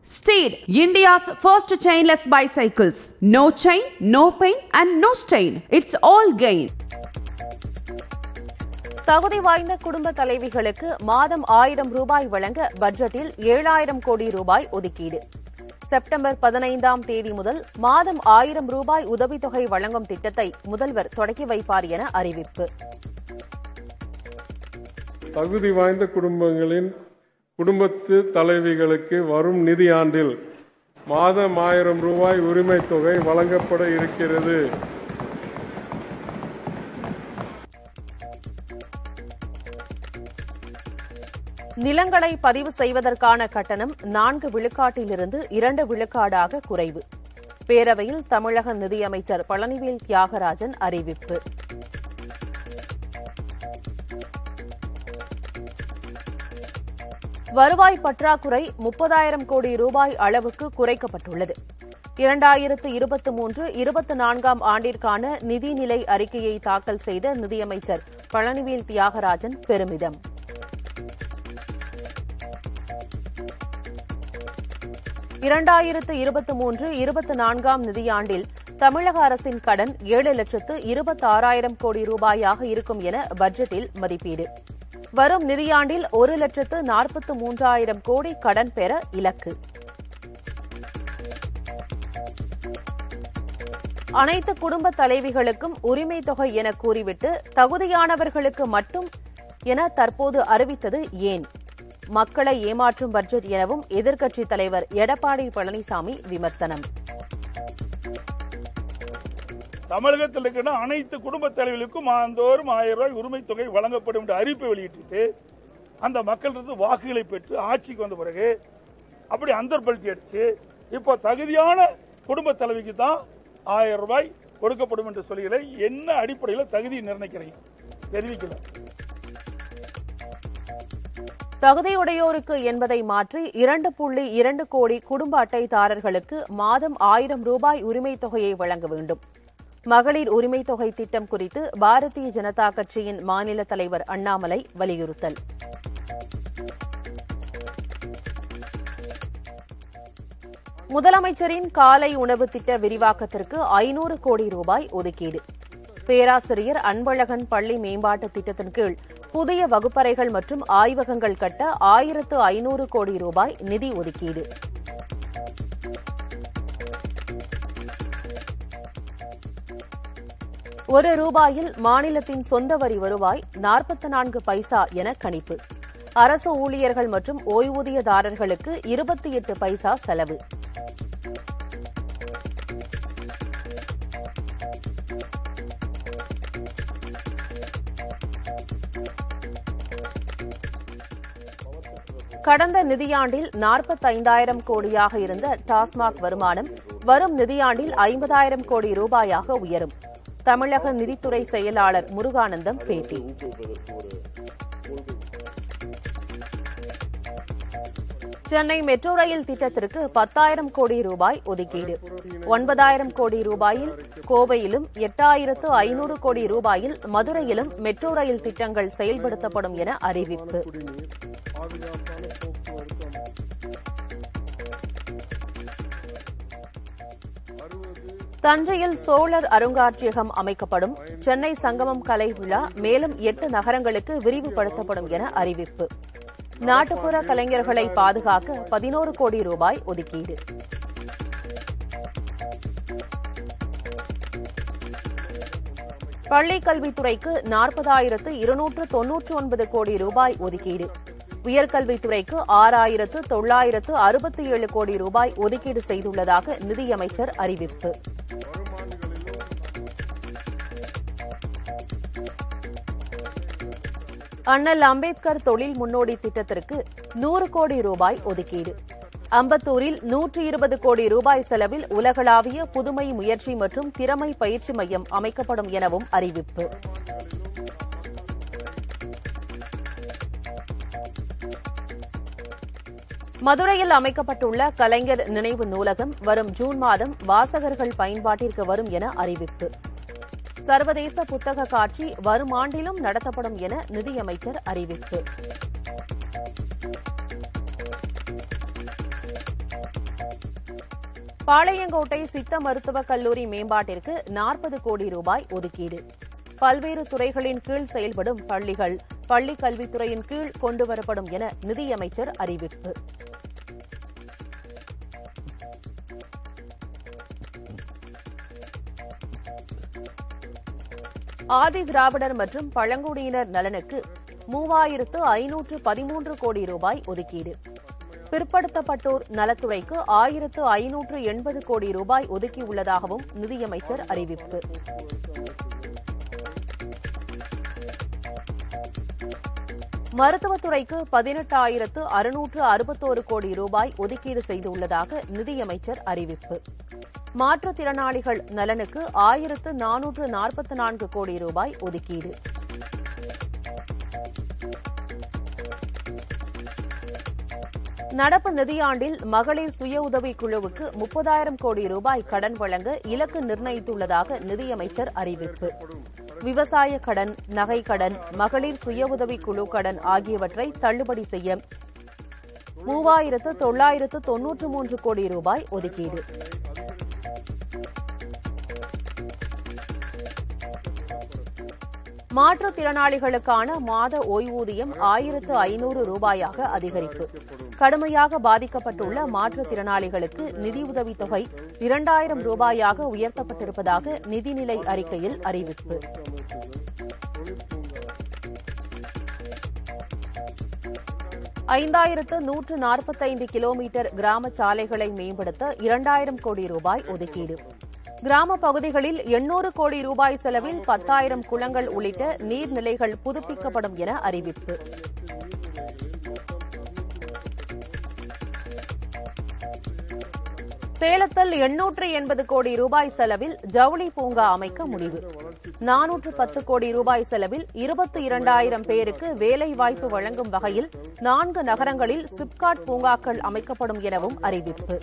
Steed, India's first chainless bicycles. No chain, no pain, and no stain. It's all gain. தகுதி வாய்ந்த குடும்ப தலைவிகளுக்கு மாதம் ஆயிரம் ரூபாய் வழங்க பட்ஜெட்டில் ஏழாயிரம் கோடி ரூபாய் ஒதுக்கீடு செப்டம்பர் பதினைந்தாம் தேதி முதல் மாதம் ஆயிரம் ரூபாய் உதவித்தொகை வழங்கும் திட்டத்தை முதல்வர் தொடக்கி வைப்பார் என அறிவிப்பு தகுதி வாய்ந்த குடும்பங்களின் குடும்பத்து தலைவிகளுக்கு வரும் நிதியாண்டில் மாதம் ஆயிரம் ரூபாய் உரிமைத் தொகை வழங்கப்பட இருக்கிறது நிலங்களை பதிவு செய்வதற்கான கட்டணம் நான்கு விழுக்காட்டிலிருந்து இரண்டு விழுக்காடாக குறைவு பேரவையில் தமிழக நிதியமைச்சர் பழனிவேல் தியாகராஜன் அறிவிப்பு வருவாய் பற்றாக்குறை முப்பதாயிரம் கோடி ரூபாய் அளவுக்கு குறைக்கப்பட்டுள்ளது இரண்டாயிரத்து இருபத்தி மூன்று இருபத்தி நான்காம் ஆண்டிற்கான நிதிநிலை அறிக்கையை தாக்கல் செய்த நிதியமைச்சர் பழனிவேல் தியாகராஜன் பெருமிதம் இரண்டாயிரத்து இருபத்தி மூன்று இருபத்தி நான்காம் நிதியாண்டில் தமிழக அரசின் கடன் ஏழு லட்சத்து இருபத்தி ஆறாயிரம் கோடி ரூபாயாக இருக்கும் என பட்ஜெட்டில் மதிப்பீடு வரும் நிதியாண்டில் ஒரு லட்சத்து நாற்பத்து மூன்றாயிரம் கோடி கடன் பெற இலக்கு அனைத்து குடும்ப தலைவிகளுக்கும் உரிமை தொகை என கூறிவிட்டு தகுதியானவர்களுக்கு மட்டும் என தற்போது அறிவித்தது ஏன் மக்களை ஏமாற்றும் பட்ஜெட் எனவும் எதிர்க்கட்சித் தலைவர் எடப்பாடி பழனிசாமி விமர்சனம் தமிழகத்தில் இருக்கிற அனைத்து குடும்ப தலைவர்களுக்கும் மாதந்தோறும் ஆயிரம் ரூபாய் உரிமை தொகை வழங்கப்படும் என்ற அறிவிப்பை வெளியிட்டு அந்த மக்களிருந்து வாக்குகளை பெற்று ஆட்சிக்கு வந்த பிறகு அப்படி அந்தர்பல்ட்டி அடிச்சு இப்போ தகுதியான குடும்ப தலைவிக்கு தான் ஆயிரம் ரூபாய் கொடுக்கப்படும் என்று சொல்லுகிற என்ன அடிப்படையில் தகுதி நிர்ணயிக்கிறீங்க தெரிவிக்கல தகுதியுடையோருக்கு என்பதை மாற்றி இரண்டு புள்ளி இரண்டு கோடி குடும்ப அட்டைதாரர்களுக்கு மாதம் ஆயிரம் ரூபாய் உரிமைத் தொகையை வழங்க வேண்டும் மகளிர் உரிமைத் தொகை திட்டம் குறித்து பாரதிய ஜனதா கட்சியின் மாநில தலைவர் அண்ணாமலை வலியுறுத்தல் முதலமைச்சரின் காலை உணவு திட்ட விரிவாக்கத்திற்கு ஐநூறு கோடி ரூபாய் ஒதுக்கீடு பேராசிரியர் அன்பழகன் பள்ளி மேம்பாட்டு திட்டத்தின் கீழ் புதிய வகுப்பறைகள் மற்றும் ஆய்வகங்கள் கட்ட ஆயிரத்து ஐநூறு கோடி ரூபாய் நிதி ஒதுக்கீடு ஒரு ரூபாயில் மாநிலத்தின் சொந்த வரி வருவாய் நாற்பத்தி நான்கு பைசா என கணிப்பு அரசு ஊழியர்கள் மற்றும் ஓய்வூதியதாரர்களுக்கு இருபத்தி எட்டு பைசா செலவு கடந்த நிதியாண்டில் நாற்பத்தைந்தாயிரம் கோடியாக இருந்த டாஸ்மாக் வருமானம் வரும் நிதியாண்டில் ஐம்பதாயிரம் கோடி ரூபாயாக உயரும் தமிழக நிதித்துறை செயலாளர் முருகானந்தம் பேட்டி சென்னை மெட்ரோ ரயில் திட்டத்திற்கு பத்தாயிரம் கோடி ரூபாய் ஒதுக்கீடு ஒன்பதாயிரம் கோடி ரூபாயில் கோவையிலும் எட்டாயிரத்து ஐநூறு கோடி ரூபாயில் மதுரையிலும் மெட்ரோ ரயில் திட்டங்கள் செயல்படுத்தப்படும் என அறிவிப்பு பாதுகாப்பான போக்குவரத்து தஞ்சையில் சோழர் அருங்காட்சியகம் அமைக்கப்படும் சென்னை சங்கமம் கலை விழா மேலும் எட்டு நகரங்களுக்கு விரிவுபடுத்தப்படும் என அறிவிப்பு நாட்டுப்புற கலைஞர்களை பாதுகாக்க பதினோரு கோடி ரூபாய் ஒதுக்கீடு பள்ளிக் கல்வித்துறைக்கு நாற்பதாயிரத்து இருநூற்று தொன்னூற்று ஒன்பது கோடி ரூபாய் ஒதுக்கீடு உயர்கல்வித்துறைக்கு ஆறாயிரத்து தொள்ளாயிரத்து அறுபத்தி ஏழு கோடி ரூபாய் ஒதுக்கீடு செய்துள்ளதாக நிதியமைச்சர் அறிவிப்பு அண்ணல் அம்பேத்கர் தொழில் முன்னோடி திட்டத்திற்கு நூறு கோடி ரூபாய் ஒதுக்கீடு அம்பத்தூரில் நூற்று இருபது கோடி ரூபாய் செலவில் உலகளாவிய புதுமை முயற்சி மற்றும் திறமை பயிற்சி மையம் அமைக்கப்படும் எனவும் அறிவிப்பு மதுரையில் அமைக்கப்பட்டுள்ள கலைஞர் நினைவு நூலகம் வரும் ஜூன் மாதம் வாசகர்கள் பயன்பாட்டிற்கு வரும் என அறிவிப்பு சர்வதேச புத்தக காட்சி வரும் ஆண்டிலும் நடத்தப்படும் என நிதியமைச்சர் அறிவிப்பு பாளையங்கோட்டை சித்த மருத்துவக் கல்லூரி மேம்பாட்டிற்கு நாற்பது கோடி ரூபாய் ஒதுக்கீடு பல்வேறு துறைகளின் கீழ் செயல்படும் பள்ளிகள் பள்ளிக் கல்வித்துறையின் கீழ் கொண்டுவரப்படும் என நிதியமைச்சர் அறிவிப்பு ஆதி திராவிடர் மற்றும் பழங்குடியினர் நலனுக்கு மூவாயிரத்து ஐநூற்று பதிமூன்று கோடி ரூபாய் ஒதுக்கீடு பிற்படுத்தப்பட்டோர் நலத்துறைக்கு ஆயிரத்து ஐநூற்று எண்பது கோடி ரூபாய் ஒதுக்கியுள்ளதாகவும் நிதியமைச்சர் அறிவிப்பு மருத்துவத்துறைக்கு பதினெட்டாயிரத்து அறுநூற்று அறுபத்தோரு கோடி ரூபாய் ஒதுக்கீடு செய்துள்ளதாக நிதியமைச்சர் அறிவிப்பு மாற்றுத்திறனாளிகள் நலனுக்கு ஆயிரத்து நானூற்று நாற்பத்தி நான்கு கோடி ரூபாய் ஒதுக்கீடு நடப்பு நிதியாண்டில் மகளிர் சுய உதவிக் குழுவுக்கு முப்பதாயிரம் கோடி ரூபாய் கடன் வழங்க இலக்கு நிர்ணயித்துள்ளதாக நிதியமைச்சர் அறிவிப்பு விவசாய கடன் நகை கடன் மகளிர் சுய உதவிக் குழு கடன் ஆகியவற்றை தள்ளுபடி செய்ய மூவாயிரத்து தொள்ளாயிரத்து தொன்னூற்று மூன்று கோடி ரூபாய் ஒதுக்கீடு மாற்றுத்திறனாளிகளுக்கான மாத ஓய்வூதியம் ஆயிரத்து ஐநூறு ரூபாயாக அதிகரிப்பு கடுமையாக பாதிக்கப்பட்டுள்ள மாற்றுத்திறனாளிகளுக்கு நிதியுதவித் தொகை இரண்டாயிரம் ரூபாயாக உயர்த்தப்பட்டிருப்பதாக நிதிநிலை அறிக்கையில் அறிவிப்பு ஐந்தாயிரத்து நூற்று நாற்பத்தைந்து கிலோமீட்டர் கிராம சாலைகளை மேம்படுத்த இரண்டாயிரம் கோடி ரூபாய் ஒதுக்கீடு கிராம பகுதிகளில் எண்ணூறு கோடி ரூபாய் செலவில் பத்தாயிரம் குளங்கள் உள்ளிட்ட நீர்நிலைகள் புதுப்பிக்கப்படும் என அறிவிப்பு சேலத்தில் எண்ணூற்று எண்பது கோடி ரூபாய் செலவில் ஜவுளி பூங்கா அமைக்க முடிவு நானூற்று பத்து கோடி ரூபாய் செலவில் இருபத்தி இரண்டாயிரம் பேருக்கு வேலைவாய்ப்பு வழங்கும் வகையில் நான்கு நகரங்களில் சிப்காட் பூங்காக்கள் அமைக்கப்படும் எனவும் அறிவிப்பு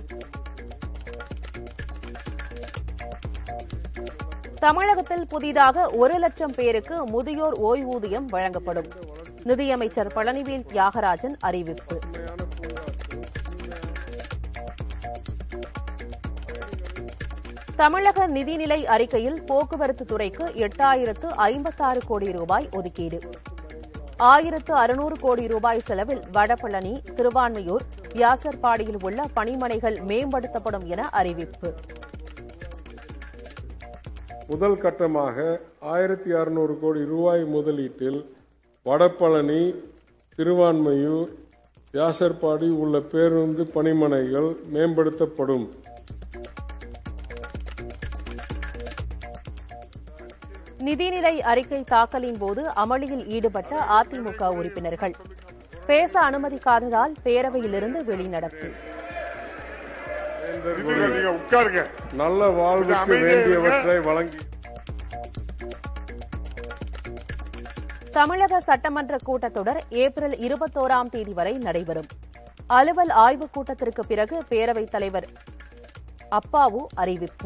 தமிழகத்தில் புதிதாக ஒரு லட்சம் பேருக்கு முதியோர் ஓய்வூதியம் வழங்கப்படும் நிதியமைச்சர் பழனிவேல் தியாகராஜன் அறிவிப்பு தமிழக நிதிநிலை அறிக்கையில் போக்குவரத்து துறைக்கு எட்டாயிரத்து ஐம்பத்தாறு கோடி ரூபாய் ஒதுக்கீடு ஆயிரத்து அறுநூறு கோடி ரூபாய் செலவில் வடபழனி திருவான்மையூர் வியாசர்பாடியில் உள்ள பணிமனைகள் மேம்படுத்தப்படும் என அறிவிப்பு முதல் கட்டமாக ஆயிரத்தி அறுநூறு கோடி ரூபாய் முதலீட்டில் வடபழனி திருவான்மையூர் வியாசர்பாடி உள்ள பேருந்து பணிமனைகள் மேம்படுத்தப்படும் நிதிநிலை அறிக்கை தாக்கலின் போது அமளியில் ஈடுபட்ட அதிமுக உறுப்பினர்கள் பேச அனுமதிக்காததால் பேரவையிலிருந்து வெளிநடப்பு நீங்க உட்காருங்க நல்ல வாழ்வுக்கு அமைதியா வேண்டியவற்றை வழங்கி தமிழக சட்டமன்ற கூட்டத்தொடர் ஏப்ரல் இருபத்தோராம் தேதி வரை நடைபெறும் அலுவல் ஆய்வுக் கூட்டத்திற்கு பிறகு பேரவைத் தலைவர் அப்பாவு அறிவிப்பு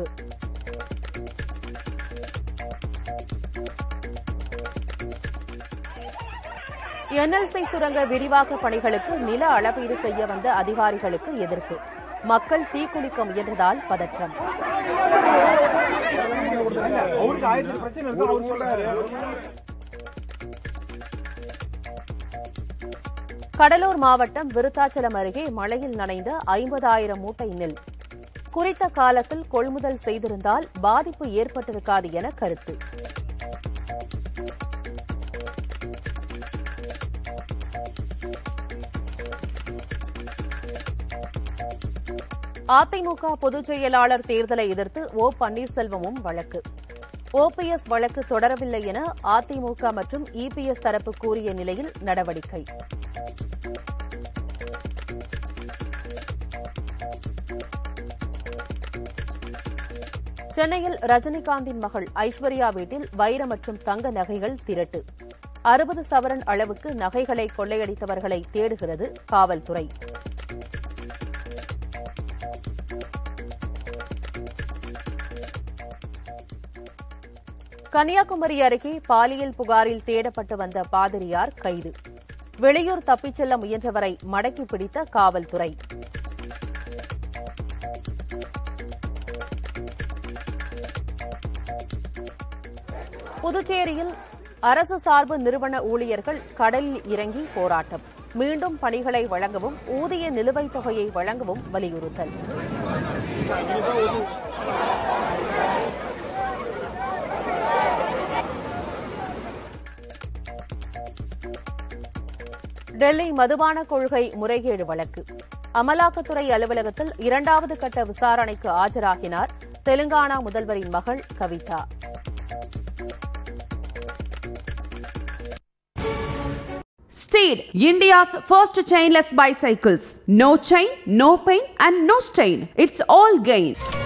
என்எல்சி சுரங்க விரிவாக்க பணிகளுக்கு நில அளவீடு செய்ய வந்த அதிகாரிகளுக்கு எதிர்ப்பு மக்கள் தீக்குளிக்க முயன்றதால் பதற்றம் கடலூர் மாவட்டம் விருத்தாச்சலம் அருகே மழையில் நனைந்த ஐம்பதாயிரம் மூட்டை நெல் குறித்த காலத்தில் கொள்முதல் செய்திருந்தால் பாதிப்பு ஏற்பட்டிருக்காது என கருத்து அதிமுக பொதுச் செயலாளர் தேர்தலை எதிர்த்து ஓ பன்னீர்செல்வமும் வழக்கு ஓபிஎஸ் வழக்கு தொடரவில்லை என அதிமுக மற்றும் இபிஎஸ் தரப்பு கூறிய நிலையில் நடவடிக்கை சென்னையில் ரஜினிகாந்தின் மகள் ஐஸ்வர்யா வீட்டில் வைர மற்றும் தங்க நகைகள் திரட்டு அறுபது சவரன் அளவுக்கு நகைகளை கொள்ளையடித்தவர்களை தேடுகிறது காவல்துறை கன்னியாகுமரி அருகே பாலியல் புகாரில் தேடப்பட்டு வந்த பாதிரியார் கைது வெளியூர் தப்பிச் செல்ல முயன்றவரை மடக்கி பிடித்த காவல்துறை புதுச்சேரியில் அரசு சார்பு நிறுவன ஊழியர்கள் கடலில் இறங்கி போராட்டம் மீண்டும் பணிகளை வழங்கவும் ஊதிய நிலுவைத் தொகையை வழங்கவும் வலியுறுத்தல் டெல்லி மதுபான கொள்கை முறைகேடு வழக்கு அமலாக்கத்துறை அலுவலகத்தில் இரண்டாவது கட்ட விசாரணைக்கு ஆஜராகினார் தெலுங்கானா முதல்வரின் மகள் Kavitha Steed, India's first chainless bicycles. No chain, no pain, and no stain. It's all gain.